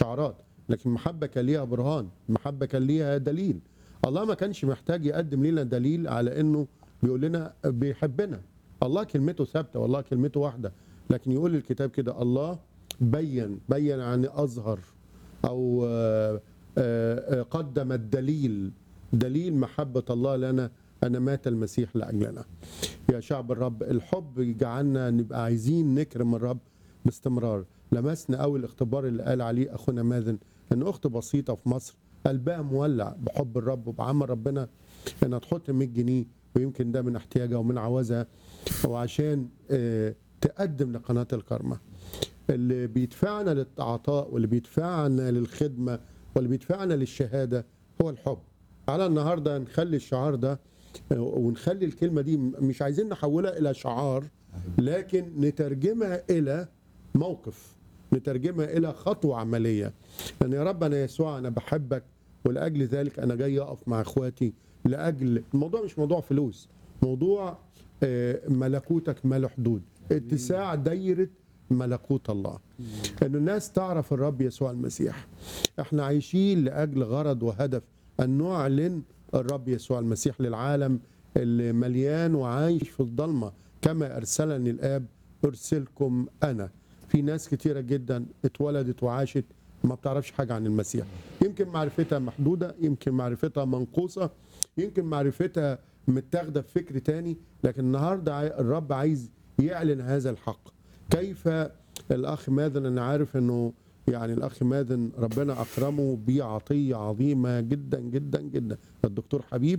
شعارات لكن محبه كان ليها برهان محبه كان ليها دليل الله ما كانش محتاج يقدم لنا دليل على انه بيقول لنا بيحبنا الله كلمته ثابته والله كلمته واحده لكن يقول الكتاب كده الله بين بين عن اظهر او آه، آه، آه، قدم الدليل دليل محبه الله لنا ان مات المسيح لاجلنا يا شعب الرب الحب يجعلنا نبقى عايزين نكرم الرب باستمرار لمسنا قوي الاختبار اللي قال عليه اخونا مازن ان اخت بسيطه في مصر قلبها مولع بحب الرب وبعمل ربنا انها تحط 100 جنيه ويمكن ده من احتياجها ومن عوزها وعشان آه، تقدم لقناه الكرمه اللي بيدفعنا للعطاء واللي بيدفعنا للخدمه واللي بيدفعنا للشهاده هو الحب على النهارده نخلي الشعار ده آه، ونخلي الكلمه دي مش عايزين نحولها الى شعار لكن نترجمها الى موقف نترجمها الى خطوه عمليه ان يا رب انا يسوع انا بحبك ولاجل ذلك انا جاي اقف مع اخواتي لاجل الموضوع مش موضوع فلوس موضوع آه، ملكوتك ما له حدود اتساع دايره ملكوت الله ان الناس تعرف الرب يسوع المسيح احنا عايشين لاجل غرض وهدف ان نعلن الرب يسوع المسيح للعالم اللي مليان وعايش في الضلمه كما ارسلني الاب ارسلكم انا في ناس كتيره جدا اتولدت وعاشت ما بتعرفش حاجه عن المسيح يمكن معرفتها محدوده يمكن معرفتها منقوصه يمكن معرفتها متاخده في فكر تاني لكن النهارده عاي- الرب عايز يعلن هذا الحق كيف الاخ ماذن انا عارف انه يعني الاخ ماذن ربنا اكرمه بعطيه عظيمه جدا جدا جدا الدكتور حبيب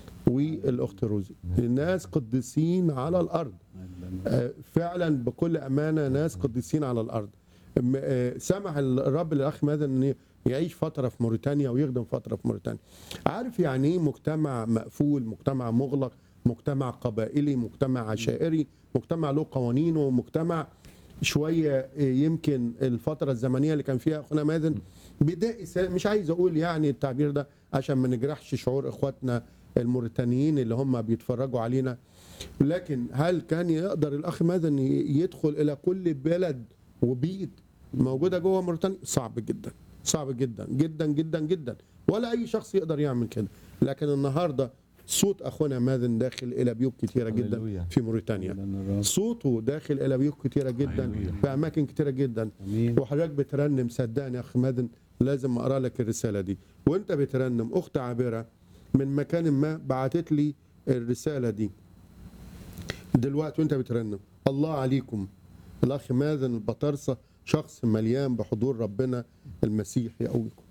والاخت روزي الناس قديسين على الارض آه، فعلا بكل امانه ناس قديسين على الارض م- آه، سمح الرب للاخ ماذن ان يعيش فتره في موريتانيا ويخدم فتره في موريتانيا عارف يعني ايه مجتمع مقفول مجتمع مغلق مجتمع قبائلي مجتمع عشائري مجتمع له قوانينه مجتمع شويه آه، يمكن الفتره الزمنيه اللي كان فيها اخونا مازن بدائي سا- مش عايز اقول يعني التعبير ده عشان ما نجرحش شعور اخواتنا الموريتانيين اللي هم بيتفرجوا علينا لكن هل كان يقدر الاخ مازن ي- يدخل الى كل بلد وبيت موجوده جوه موريتانيا صعب جدا صعب جدا جدا جدا جدا ولا اي شخص يقدر يعمل كده لكن النهارده صوت اخونا مازن داخل الى بيوت كثيره جدا هللويا. في موريتانيا لأن الرب صوته داخل الى بيوت كثيره جدا هللويا. في اماكن كثيره جدا امين وحضرتك بترنم صدقني يا اخ مازن لازم اقرا لك الرساله دي وانت بترنم اخت عابره من مكان ما بعتت لي الرساله دي دلوقتي وانت بترنم الله عليكم الاخ مازن البطرسه شخص مليان بحضور ربنا المسيح يقويكم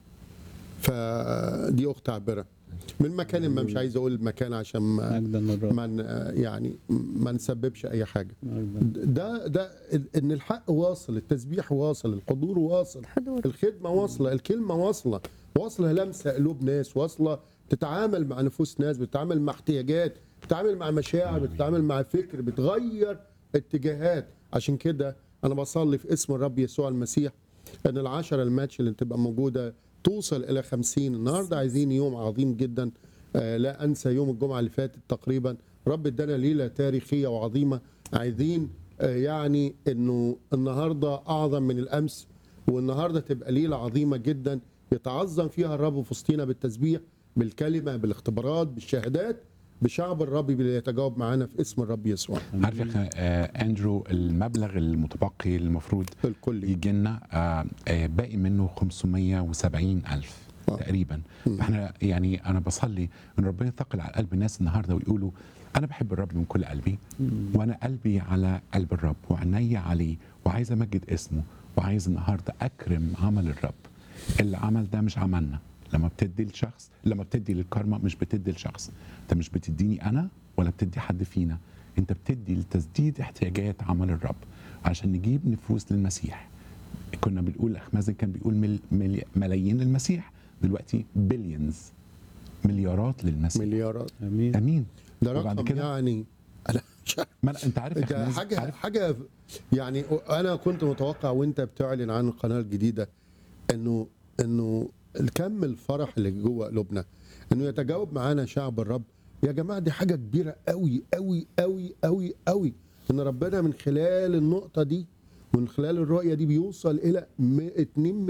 فدي اخت عابره من مكان ما مش عايز اقول المكان عشان ما مجدا للرب ما ن- يعني ما نسببش اي حاجه مجدا ده ده ان الحق واصل التسبيح واصل الحضور واصل حضور الخدمه واصله الكلمه واصله واصله لمسه قلوب ناس واصله تتعامل مع نفوس ناس بتتعامل مع احتياجات بتتعامل مع مشاعر بتتعامل مع فكر بتغير اتجاهات عشان كده انا بصلي في اسم الرب يسوع المسيح ان العشرة الماتش اللي تبقى موجوده توصل الى خمسين النهارده عايزين يوم عظيم جدا آه، لا انسى يوم الجمعه اللي فاتت تقريبا رب ادانا ليله تاريخيه وعظيمه عايزين آه، يعني انه النهارده اعظم من الامس والنهارده تبقى ليله عظيمه جدا يتعظم فيها الرب في وسطينا بالتسبيح بالكلمه بالاختبارات بالشهادات بشعب الرب اللي يتجاوب معانا في اسم الرب يسوع عارف يا أخي، آه اندرو المبلغ المتبقي المفروض الكل يجي لنا آه آه باقي منه 570 ألف آه. تقريبا مم. احنا يعني انا بصلي ان ربنا يثقل على قلب الناس النهارده ويقولوا انا بحب الرب من كل قلبي وانا قلبي على قلب الرب وعيني عليه وعايز امجد اسمه وعايز النهارده اكرم عمل الرب العمل ده مش عملنا لما بتدي لشخص لما بتدي للكارما مش بتدي لشخص انت مش بتديني انا ولا بتدي حد فينا انت بتدي لتسديد احتياجات عمل الرب عشان نجيب نفوس للمسيح كنا بنقول اخ مازن كان بيقول مل مل ملايين للمسيح دلوقتي بليونز مليارات للمسيح مليارات امين امين ده وبعد رقم كده- يعني انا مش عارف ما أنا- انت عارف يا أخ ده مازن، حاجه عارف حاجه يعني انا كنت متوقع وانت بتعلن عن القناه الجديده انه انه الكم الفرح اللي جوه قلوبنا انه يتجاوب معانا شعب الرب يا جماعه دي حاجه كبيره قوي قوي قوي قوي قوي ان ربنا من خلال النقطه دي من خلال الرؤيه دي بيوصل الى 2